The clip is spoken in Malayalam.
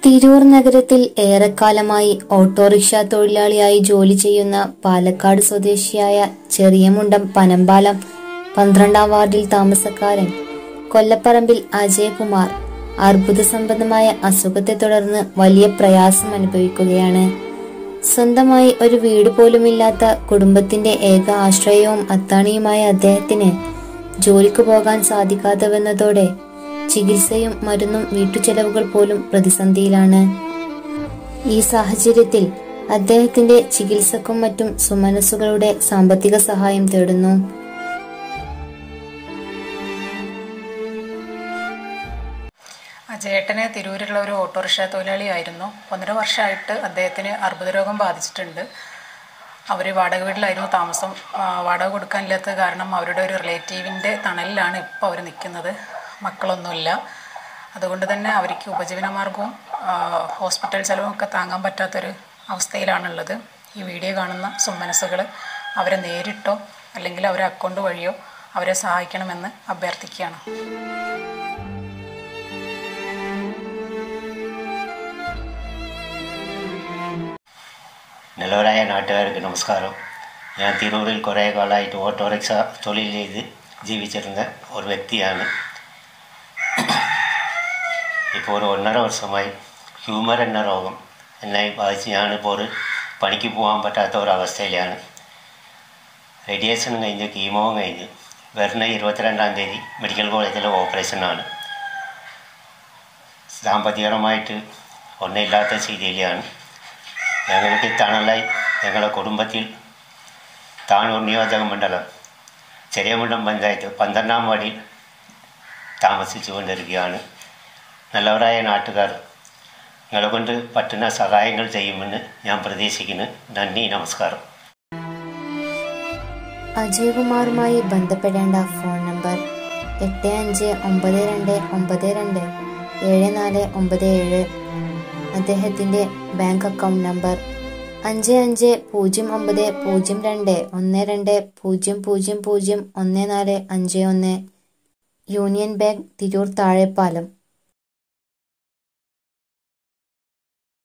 തിരൂർ നഗരത്തിൽ ഏറെക്കാലമായി ഓട്ടോറിക്ഷ തൊഴിലാളിയായി ജോലി ചെയ്യുന്ന പാലക്കാട് സ്വദേശിയായ ചെറിയമുണ്ടം പനമ്പാലം പന്ത്രണ്ടാം വാർഡിൽ താമസക്കാരൻ കൊല്ലപ്പറമ്പിൽ അജയകുമാർ അർബുദ സംബന്ധമായ അസുഖത്തെ തുടർന്ന് വലിയ പ്രയാസം അനുഭവിക്കുകയാണ് സ്വന്തമായി ഒരു വീട് പോലുമില്ലാത്ത കുടുംബത്തിന്റെ ഏക ആശ്രയവും അത്താണിയുമായ അദ്ദേഹത്തിന് ജോലിക്ക് പോകാൻ സാധിക്കാതെ വന്നതോടെ ചികിത്സയും മരുന്നും വീട്ടുചെലവുകൾ പോലും പ്രതിസന്ധിയിലാണ് ഈ സാഹചര്യത്തിൽ അദ്ദേഹത്തിന്റെ ചികിത്സക്കും മറ്റും സുമനസ്സുകളുടെ സാമ്പത്തിക സഹായം തേടുന്നു ആ ചേട്ടന് തിരൂരുള്ള ഒരു ഓട്ടോറിക്ഷ തൊഴിലാളിയായിരുന്നു ഒന്നര വർഷമായിട്ട് അദ്ദേഹത്തിന് അർബുദ രോഗം ബാധിച്ചിട്ടുണ്ട് അവർ വാടക വീട്ടിലായിരുന്നു താമസം ആ, വാടക കൊടുക്കാനില്ലാത്ത കാരണം അവരുടെ ഒരു റിലേറ്റീവിൻ്റെ തണലിലാണ് ഇപ്പോൾ അവർ നിൽക്കുന്നത് മക്കളൊന്നുമില്ല അതുകൊണ്ട് തന്നെ അവർക്ക് ഉപജീവന മാർഗവും ആ, ഹോസ്പിറ്റൽ ചെലവും ഒക്കെ താങ്ങാൻ പറ്റാത്തൊരു അവസ്ഥയിലാണുള്ളത് ഈ വീഡിയോ കാണുന്ന സുമനസ്സുകൾ അവരെ നേരിട്ടോ അല്ലെങ്കിൽ അവരെ അക്കൗണ്ട് വഴിയോ അവരെ സഹായിക്കണമെന്ന് അഭ്യർത്ഥിക്കുകയാണ് നല്ലവരായ നാട്ടുകാർക്ക് നമസ്കാരം ഞാൻ തിരൂരിൽ കുറേ കാലമായിട്ട് ഓട്ടോറിക്ഷ തൊഴിൽ ചെയ്ത് ജീവിച്ചിരുന്ന ഒരു വ്യക്തിയാണ് ഇപ്പോൾ ഒരു ഒന്നര വർഷമായി ഹ്യൂമർ എന്ന രോഗം എന്നെ ബാധിച്ച് ഞാനിപ്പോൾ ഒരു പണിക്ക് പോകാൻ പറ്റാത്ത ഒരവസ്ഥയിലാണ് റേഡിയേഷൻ കഴിഞ്ഞ് കീമോവും കഴിഞ്ഞ് വരുന്ന ഇരുപത്തിരണ്ടാം തീയതി മെഡിക്കൽ കോളേജിലെ ഓപ്പറേഷനാണ് സാമ്പത്തികപരമായിട്ട് ഒന്നുമില്ലാത്ത സ്ഥിതിയിലാണ് ഞങ്ങൾക്ക് തണലായി ഞങ്ങളുടെ കുടുംബത്തിൽ താണൂർ നിയോജക മണ്ഡലം ചെറിയമുണ്ടം പഞ്ചായത്ത് പന്ത്രണ്ടാം വാർഡിൽ താമസിച്ചു കൊണ്ടിരിക്കുകയാണ് നല്ലവരായ നാട്ടുകാർ നിങ്ങളെ കൊണ്ട് പറ്റുന്ന സഹായങ്ങൾ ചെയ്യുമെന്ന് ഞാൻ പ്രതീക്ഷിക്കുന്നു നന്ദി നമസ്കാരം അജയകുമാറുമായി ബന്ധപ്പെടേണ്ട ഫോൺ നമ്പർ എട്ട് അഞ്ച് ഒമ്പത് രണ്ട് ഒമ്പത് രണ്ട് ഏഴ് നാല് ഒമ്പത് ഏഴ് അദ്ദേഹത്തിന്റെ ബാങ്ക് അക്കൗണ്ട് നമ്പർ അഞ്ച് അഞ്ച് പൂജ്യം ഒമ്പത് പൂജ്യം രണ്ട് ഒന്ന് രണ്ട് പൂജ്യം പൂജ്യം പൂജ്യം ഒന്ന് നാല് അഞ്ച് ഒന്ന് യൂണിയൻ ബാങ്ക് തിരൂർ താഴെപ്പാലം